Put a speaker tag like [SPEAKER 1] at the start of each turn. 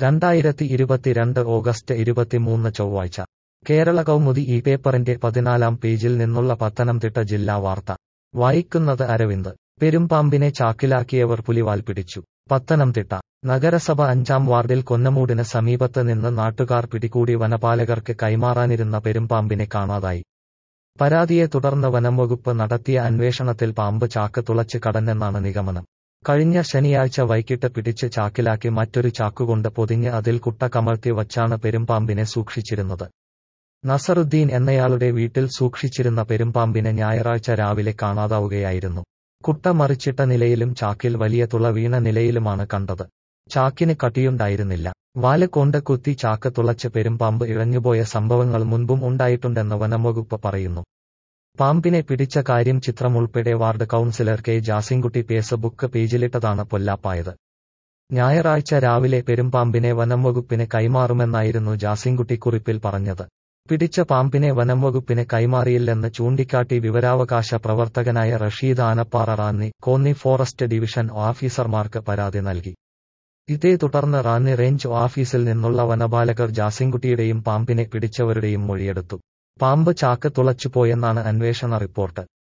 [SPEAKER 1] രണ്ടായിരത്തി ഇരുപത്തിരണ്ട് ഓഗസ്റ്റ് ഇരുപത്തിമൂന്ന് ചൊവ്വാഴ്ച കേരള കൗമുദി ഈ പേപ്പറിന്റെ പതിനാലാം പേജിൽ നിന്നുള്ള പത്തനംതിട്ട ജില്ലാ വാർത്ത വായിക്കുന്നത് അരവിന്ദ് പെരുമ്പാമ്പിനെ ചാക്കിലാക്കിയവർ പുലിവാൽ പിടിച്ചു പത്തനംതിട്ട നഗരസഭ അഞ്ചാം വാർഡിൽ കൊന്നമൂടിന് സമീപത്ത് നിന്ന് നാട്ടുകാർ പിടികൂടി വനപാലകർക്ക് കൈമാറാനിരുന്ന പെരുമ്പാമ്പിനെ കാണാതായി പരാതിയെ തുടർന്ന് വനംവകുപ്പ് നടത്തിയ അന്വേഷണത്തിൽ പാമ്പ് ചാക്ക് തുളച്ച് കടന്നെന്നാണ് നിഗമനം കഴിഞ്ഞ ശനിയാഴ്ച വൈകിട്ട് പിടിച്ച് ചാക്കിലാക്കി മറ്റൊരു ചാക്കുകൊണ്ട് പൊതിഞ്ഞ് അതിൽ കുട്ട കമഴ്ത്തി വച്ചാണ് പെരുമ്പാമ്പിനെ സൂക്ഷിച്ചിരുന്നത് നസറുദ്ദീൻ എന്നയാളുടെ വീട്ടിൽ സൂക്ഷിച്ചിരുന്ന പെരുമ്പാമ്പിനെ ഞായറാഴ്ച രാവിലെ കാണാതാവുകയായിരുന്നു കുട്ട മറിച്ചിട്ട നിലയിലും ചാക്കിൽ വലിയ തുള വീണ നിലയിലുമാണ് കണ്ടത് ചാക്കിന് കട്ടിയുണ്ടായിരുന്നില്ല വാല് കൊണ്ട് കുത്തി ചാക്ക് തുളച്ച് പെരുമ്പാമ്പ് ഇഴഞ്ഞുപോയ സംഭവങ്ങൾ മുൻപും ഉണ്ടായിട്ടുണ്ടെന്ന് വനംവകുപ്പ് പറയുന്നു പാമ്പിനെ പിടിച്ച കാര്യം ചിത്രമുൾപ്പെടെ ward councillor K Jasinkutty Facebook പേജിലിട്ടതാണ് പൊല്ലാപ്പായത് ഞായറാഴ്ച രാവിലെ പെരുമ്പാമ്പിനെ വനംവകുപ്പിന് കൈമാറുമെന്നായിരുന്നു ജാസിൻകുട്ടി കുറിപ്പിൽ പറഞ്ഞത് പിടിച്ച പാമ്പിനെ വനംവകുപ്പിന് കൈമാറിയില്ലെന്ന് ചൂണ്ടിക്കാട്ടി വിവരാവകാശ പ്രവർത്തകനായ റഷീദ് ആനപ്പാറ റാന്നി കോന്നി ഫോറസ്റ്റ് ഡിവിഷൻ ഓഫീസർമാർക്ക് പരാതി നൽകി ഇതേ തുടർന്ന് റാന്നി റേഞ്ച് ഓഫീസിൽ നിന്നുള്ള വനപാലകർ ജാസിൻകുട്ടിയുടെയും പാമ്പിനെ പിടിച്ചവരുടെയും മൊഴിയെടുത്തു പാമ്പ് ചാക്ക് തുളച്ചുപോയെന്നാണ് അന്വേഷണ റിപ്പോർട്ട്